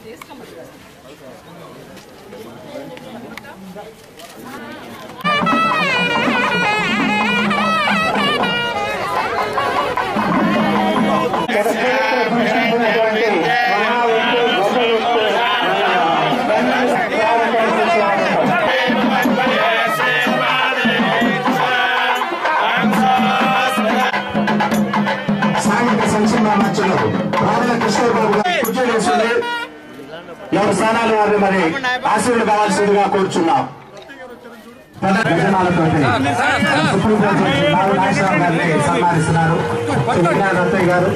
సాంఘిక సంక్షేమ మంత్రులు రాజల కిషోర్ బాబు గారు కుర్చీ వేసింది ఎవరి స్థానాలు వారిని మరి ఆశీర్వాదం కావాల్సిందిగా కోరుచున్నాం భజనాలతోటి సుప్రీంకోర్టు జడ్జి నాగు నాగేశ్వరరావు గారిని సన్మానిస్తున్నారు శ్రీ వినాయక రత్తయ్య గారు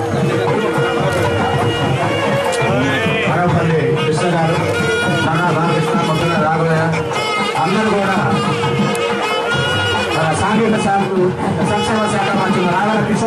మరపల్లి కృష్ణ గారు నానా రామకృష్ణ మొదల రాఘవయ్య అందరూ కూడా మన సాంఘిక శాఖ సంక్షేమ శాఖ మంత్రులు రాఘవ కిషోర్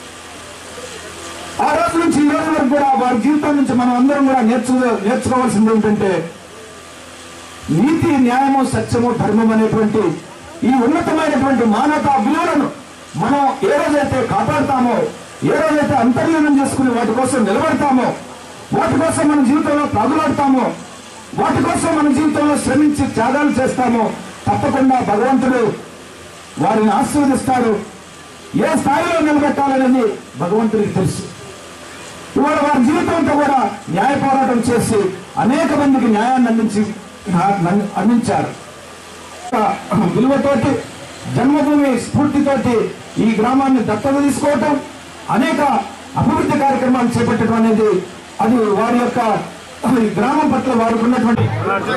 ఆ రోజు నుంచి ఈ రోజు వరకు కూడా వారి జీవితం నుంచి మనం అందరం కూడా నేర్చుకో నేర్చుకోవాల్సింది ఏంటంటే నీతి న్యాయము సత్యము ధర్మం అనేటువంటి ఈ ఉన్నతమైనటువంటి మానవతా విలువలను మనం ఏ రోజైతే కాపాడుతామో ఏ రోజైతే అంతర్లీనం చేసుకుని వాటి కోసం నిలబడతామో వాటి కోసం మన జీవితంలో ప్రాగులాడతామో వాటి కోసం మన జీవితంలో శ్రమించి త్యాగాలు చేస్తామో తప్పకుండా భగవంతుడు వారిని ఆశీర్వదిస్తాడు ఏ స్థాయిలో నిలబెట్టాలనేది భగవంతుడికి తెలుసు ఇవాళ వారి జీవితంతో కూడా న్యాయ పోరాటం చేసి అనేక మందికి న్యాయాన్ని అందించి అందించారు ఒక విలువతోటి జన్మభూమి స్ఫూర్తితోటి ఈ గ్రామాన్ని దత్తత తీసుకోవటం అనేక అభివృద్ధి కార్యక్రమాలు చేపట్టడం అనేది అది వారి యొక్క ఈ గ్రామం పట్ల వారికి ఉన్నటువంటి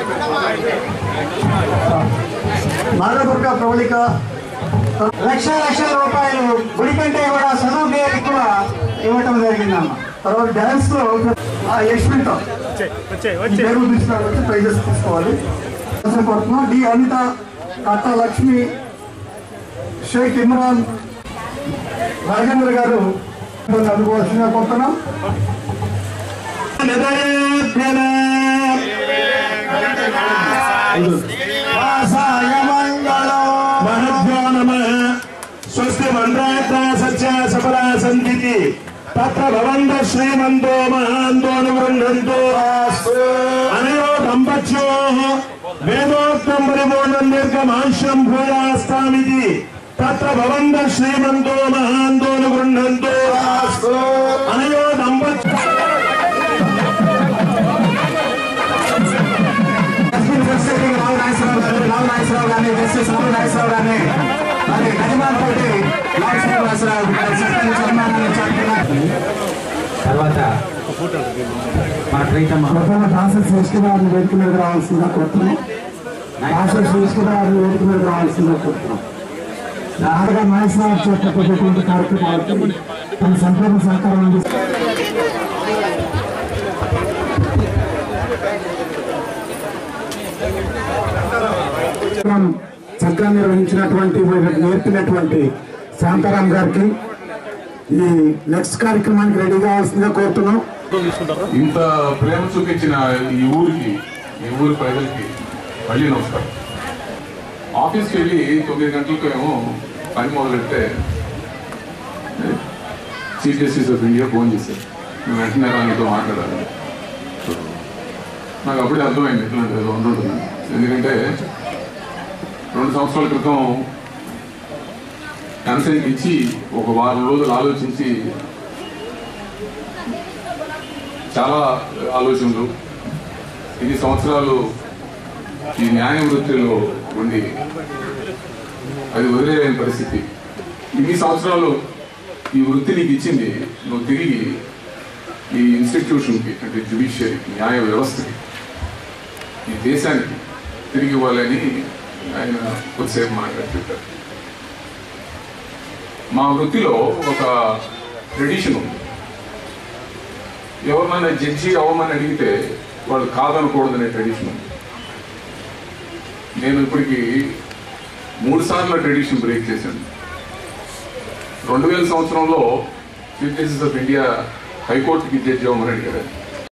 నాగదుర్గ ప్రవళిక లక్ష లక్షల రూపాయలు గుడి కంటే కూడా చదువుకే ఎక్కువ ఇవ్వటం జరిగిందమ్మ తర్వాత డ్యాన్స్ లో ఆ యశ్మితో పేరు తీసుకున్నారు వచ్చి ప్రైజెస్ తీసుకోవాలి అవసరం పడుతున్నాం డి అనిత కట్ట లక్ష్మి షేక్ ఇమ్రాన్ రాజేంద్ర గారు అందుకోవాల్సిందిగా కోరుతున్నాం మహద్భ్యో నమ స్వస్తి మంత్రాత్మ సత్య సఫల సంతితి తత్ర భవంత శ్రీమంతో మహాంతోను గృహంతో అనయో దంపత్యో వేదోక్తం పరిపూర్ణం నిర్గమాంశం భూయాస్తామితి తత్ర భవంత శ్రీమంతో మహాంతోను గృహంతో అనయో దంపత్యో రావు నాగేశ్వరరావు గారు రావు నాగేశ్వరరావు గారిని జస్టిస్ రావు నాగేశ్వరరావు గారిని మరి గజమాన్ తోటి రావు శ్రీనివాసరావు గారి సత్కార సన్మానాన్ని చాటుతున్నారు తర్వాత మన ప్రీతమ్మ ప్రథమ దాసరి శ్రేష్ఠ గారిని వేదిక మీద రావాల్సిందిగా కోరుతున్నాం దాసరి శ్రేష్ఠ గారిని వేదిక మీద రావాల్సిందిగా కోరుతున్నాం రాహుగా నాగేశ్వరరావు చేపట్టేటువంటి కార్యక్రమాలకు తన సంపూర్ణ సహకారం అందిస్తారు కార్యక్రమం చక్కగా నిర్వహించినటువంటి వీళ్ళకి నేర్పినటువంటి శాంతారాం గారికి ఈ నెక్స్ట్ కార్యక్రమానికి రెడీ కావాల్సిందిగా కోరుతున్నాం ఇంత ప్రేమ చూపించిన ఈ ఊరికి ఈ ఊరి ప్రజలకి మళ్ళీ నమస్కారం ఆఫీస్కి వెళ్ళి తొమ్మిది గంటలకు ఏమో పని మొదలెడితే chief justice of India phone చేశారు నువ్వు వెంటనే రానితో మాట్లాడాలి నాకు అప్పుడే అర్థమైంది ఇట్లాంటి ఏదో ఉంటుందని ఎందుకంటే రెండు సంవత్సరాల క్రితం కన్సెంట్ ఇచ్చి ఒక వారం రోజులు ఆలోచించి చాలా ఆలోచనలు ఇన్ని సంవత్సరాలు ఈ న్యాయ వృత్తిలో ఉండి అది వదిలేని పరిస్థితి ఇన్ని సంవత్సరాలు ఈ వృత్తి నీకు ఇచ్చింది నువ్వు తిరిగి ఈ ఇన్స్టిట్యూషన్కి అంటే జ్యుడిషియరీకి న్యాయ వ్యవస్థకి ఈ దేశానికి తిరిగి ఇవ్వాలని ఆయన కొద్దిసేపు మాట్లాడి చెప్పారు మా వృత్తిలో ఒక ట్రెడిషన్ ఉంది ఎవరినైనా జడ్జి అవ్వమని అడిగితే వాళ్ళు కాదనకూడదనే ట్రెడిషన్ ఉంది నేను ఇప్పటికి మూడు సార్లు ట్రెడిషన్ బ్రేక్ చేశాను రెండు వేల సంవత్సరంలో చీఫ్ జస్టిస్ ఆఫ్ ఇండియా హైకోర్టుకి జడ్జి అవ్వమని అడిగారు